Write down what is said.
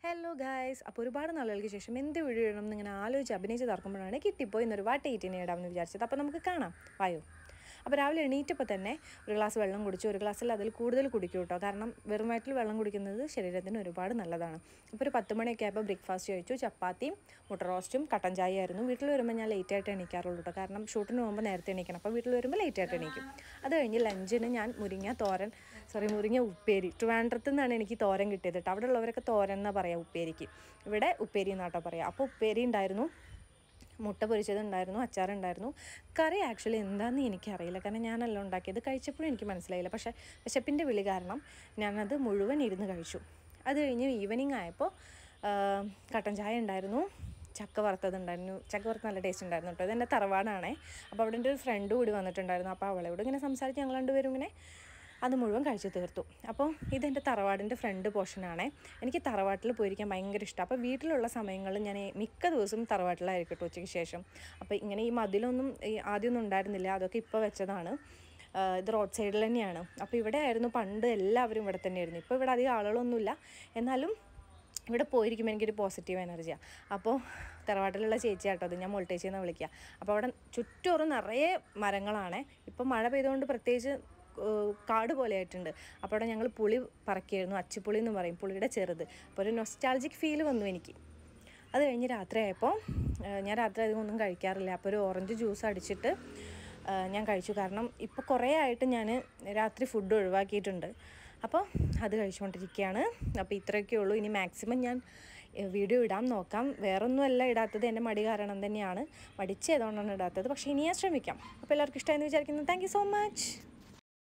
hello guys അപ്പോൾ ഒരുപാട് നാളുകൾക്ക് ശേഷം എന്ത് വീഡിയോ ഇടണം എന്നിങ്ങനെ ആലോചിച്ച് അഭിനയിച്ച് തറക്കുമ്പോഴാണ് കിട്ടിപ്പോയി എന്നൊരു വാട്ട് എയ്റ്റിനെ ഇടാമെന്ന് വിചാരിച്ചത് അപ്പോൾ നമുക്ക് കാണാം വായോ അപ്പോൾ രാവിലെ എണീറ്റപ്പോൾ തന്നെ ഒരു ഗ്ലാസ് വെള്ളം കുടിച്ചു ഒരു ഗ്ലാസ്സിൽ അതിൽ കൂടുതൽ കുടിക്കും കേട്ടോ കാരണം വെറും വയറ്റിൽ വെള്ളം കുടിക്കുന്നത് ശരീരത്തിന് ഒരുപാട് നല്ലതാണ് അപ്പോൾ ഒരു പത്ത് മണിയൊക്കെ ആയപ്പോൾ ബ്രേക്ക്ഫാസ്റ്റ് കഴിച്ചു ചപ്പാത്തിയും മുട്ട റോസ്റ്റും കട്ടൻ ചായ ആയിരുന്നു വീട്ടിൽ വരുമ്പോൾ ഞാൻ ലേറ്റ് ആയിട്ട് എണീക്കാറുള്ളൂ കേട്ടോ കാരണം ഷൂട്ടിന് പോകുമ്പോൾ നേരത്തെ എണീക്കണം അപ്പോൾ വീട്ടിൽ വരുമ്പോൾ ലേറ്റ് ആയിട്ട് എണീക്കും അത് കഴിഞ്ഞ് ലഞ്ചിന് ഞാൻ മുരിങ്ങ തോരൻ സോറി മുരിങ്ങ ഉപ്പേരി ട്രിവാൻഡ്രത്ത് നിന്നാണ് എനിക്ക് തോരൻ കിട്ടിയത് കേട്ടോ അവിടെ ഉള്ളവരൊക്കെ തോരൻ എന്നാണ് പറയുക ഉപ്പേരിക്ക് ഇവിടെ ഉപ്പേരി എന്നാട്ടോ പറയുക അപ്പോൾ ഉപ്പേരി ഉണ്ടായിരുന്നു മുട്ട പൊരിച്ചതുണ്ടായിരുന്നു അച്ചാറുണ്ടായിരുന്നു കറി ആക്ച്വലി എന്താണെന്ന് എനിക്കറിയില്ല കാരണം ഞാനല്ല ഉണ്ടാക്കിയത് കഴിച്ചപ്പോഴും എനിക്ക് മനസ്സിലായില്ല പക്ഷേ വിശപ്പിൻ്റെ വിളി കാരണം ഞാനത് മുഴുവൻ ഇരുന്ന് കഴിച്ചു അത് കഴിഞ്ഞ് ഈവനിങ് ആയപ്പോൾ ആ, കട്ടൻ ചായ ഉണ്ടായിരുന്നു ചക്ക വറുത്തതുണ്ടായിരുന്നു ചക്ക വറുത്ത നല്ല ടേസ്റ്റ് ഉണ്ടായിരുന്നു കേട്ടോ ഇതെൻ്റെ തറവാടാണേ അപ്പോൾ അവിടെ എൻ്റെ ഒരു ഫ്രണ്ട് കൂടി വന്നിട്ടുണ്ടായിരുന്നു അപ്പോൾ അവളോട് ഇങ്ങനെ സംസാരിച്ച് ഞങ്ങൾ രണ്ടുപേരും ഇങ്ങനെ അത് മുഴുവൻ കഴിച്ചു തീർത്തു അപ്പോൾ ഇതെൻ്റെ തറവാടിൻ്റെ ഫ്രണ്ട് പോർഷനാണ് എനിക്ക് തറവാട്ടിൽ പോയിരിക്കാൻ ഭയങ്കര ഇഷ്ടം അപ്പോൾ വീട്ടിലുള്ള സമയങ്ങളിൽ ഞാൻ മിക്ക ദിവസവും തറവാട്ടിലായിരിക്കും കേട്ടോ ഉച്ചയ്ക്ക് ശേഷം അപ്പോൾ ഇങ്ങനെ ഈ മതിലൊന്നും ഈ ആദ്യമൊന്നും ഉണ്ടായിരുന്നില്ല അതൊക്കെ ഇപ്പോൾ വെച്ചതാണ് ആ, ഇത് റോഡ് സൈഡിൽ തന്നെയാണ് അപ്പോൾ ഇവിടെ ആയിരുന്നു പണ്ട് എല്ലാവരും ഇവിടെ തന്നെയായിരുന്നു ഇപ്പോൾ ഇവിടെ അധികം ആളുകളൊന്നുമില്ല എന്നാലും ഇവിടെ പോയിരിക്കുമ്പോൾ എനിക്കൊരു പോസിറ്റീവ് എനർജിയാണ് അപ്പോൾ തറവാട്ടിലുള്ള ചേച്ചിയാട്ടോ അത് ഞാൻ മോൾട്ടേച്ചി എന്ന് വിളിക്കുക അപ്പോൾ അവിടെ ചുറ്റോറും നിറയെ മരങ്ങളാണ് ഇപ്പോൾ മഴ പെയ്തുകൊണ്ട് പ്രത്യേകിച്ച് ഏഹ്, കാട് പോലെ ആയിട്ടുണ്ട് അപ്പോൾ അവിടെ ഞങ്ങൾ പുളി പറക്കിയായിരുന്നു അച്ചിപ്പുളി എന്ന് പറയും പുളിയുടെ ചെറുത് അപ്പോൾ ഒരു നൊസ്റ്റാൾജിക് ഫീൽ വന്നു എനിക്ക് അത് കഴിഞ്ഞ് രാത്രി ആയപ്പോൾ ഏഹ്, ഞാൻ രാത്രി അധികം ഒന്നും കഴിക്കാറില്ല അപ്പോൾ ഒരു ഓറഞ്ച് ജ്യൂസ് അടിച്ചിട്ട് ഏഹ്, ഞാൻ കഴിച്ചു കാരണം ഇപ്പോൾ കുറേ ആയിട്ട് ഞാൻ രാത്രി ഫുഡ് ഒഴിവാക്കിയിട്ടുണ്ട് അപ്പോൾ അത് കഴിച്ചുകൊണ്ടിരിക്കുകയാണ് അപ്പോൾ ഇത്രയൊക്കെ ഉള്ളൂ ഇനി മാക്സിമം ഞാൻ ഏഹ്, വീഡിയോ ഇടാൻ നോക്കാം വേറൊന്നുമല്ല ഇടാത്തത് എൻ്റെ മടി കാരണം തന്നെയാണ് മടിച്ചതുകൊണ്ടാണ് ഇടാത്തത് പക്ഷേ ഇനി ഞാൻ ശ്രമിക്കാം അപ്പോൾ എല്ലാവർക്കും ഇഷ്ടമായെന്ന് വിചാരിക്കുന്നു താങ്ക് യു സോ മച്ച്